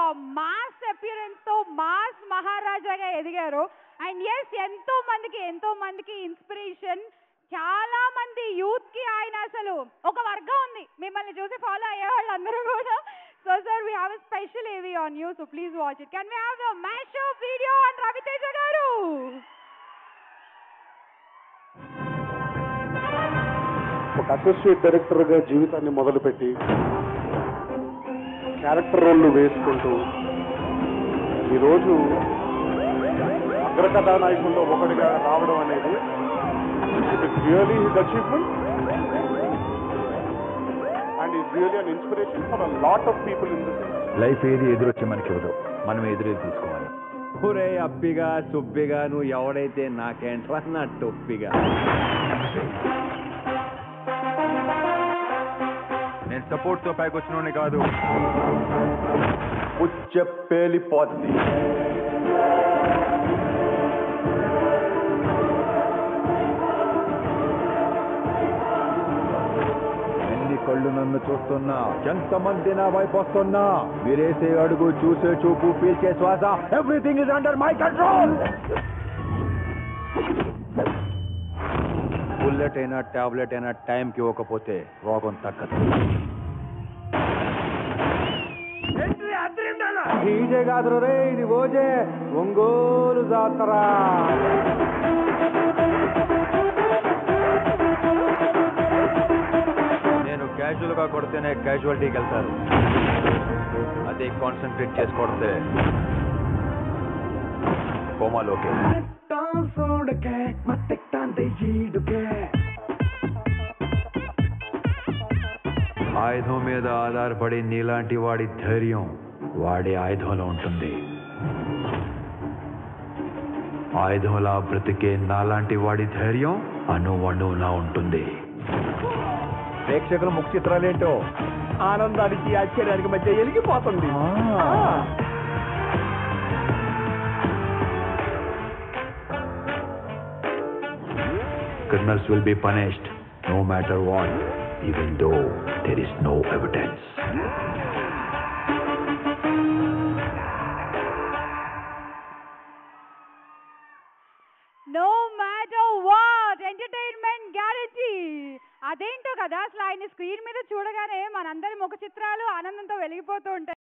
Mass appearance తో mass మహారాజాగా ఎదిగారు అండ్ ఎస్ ఎంతో మందికి ఎంతో మందికి ఇన్స్పిరేషన్ చాలా మంది యూత్ కి ఆయన అసలు ఒక వర్గం ఉంది మిమ్మల్ని చూసి ఫాలో అయ్యే వాళ్ళందరూ కూడా so sir we have special AV on you so please watch it can we have the mash video on Raviteja garu ఒక అసోసియేట్ డైరెక్టర్గా జీవితాన్ని మొదలుపెట్టి క్యారెక్టర్ రోల్లు వేసుకుంటూ ఈరోజు అగ్రకథానాయకుల్లో ఒకటిగా రావడం అనేది it is really his achievement and is really an inspiration for a lot of people in this life ఏది ఎదురొచ్చి మనకి ఇవ్వదు మనం ఎదురు తీసుకోవాలి ఒరే అప్పిగా సుబ్బిగా నువ్వు ఎవడైతే నాకేంట్రా నా టొప్పిగా నేను సపోర్ట్ తో పైకి వచ్చిన కాదు పుచ్చ పేలిపోద్ది ఎన్ని కళ్ళు నన్ను చూస్తున్నా ఎంతమంది నా వైపు వస్తున్నా మీరేసే అడుగు చూసే చూపు పీల్చే శ్వాస everything is under my control bullet అయినా టాబ్లెట్ అయినా టైంకి ఇవ్వకపోతే రోగం తగ్గదు డీజే కాదు రే ఇది ఓజే ఒంగోలు జాతరా నేను క్యాజువల్ గా కొడితేనే క్యాజువాలిటీకి వెళ్తారు అదే కాన్సన్ట్రేట్ చేసి కొడితే కోమాలోకి ఆయుధం మీద ఆధారపడి నీలాంటి వాడి ధైర్యం వాడి ఆయుధంలో ఉంటుంది ఆయుధంలా బ్రతికే నాలాంటి వాడి ధైర్యం అణువణువునా ఉంటుంది ప్రేక్షకుల ముఖ చిత్రాలేంటో ఆనందానికి ఆశ్చర్యానికి మధ్య ఎలిగిపోతుంది Criminals will be punished no matter what, even though there is no evidence. No matter what entertainment guarantee అదేంటో కదా అసలు ఆయన స్క్రీన్ మీద చూడగానే మనందరి ముఖ చిత్రాలు ఆనందంతో వెలిగిపోతూ ఉంటాయి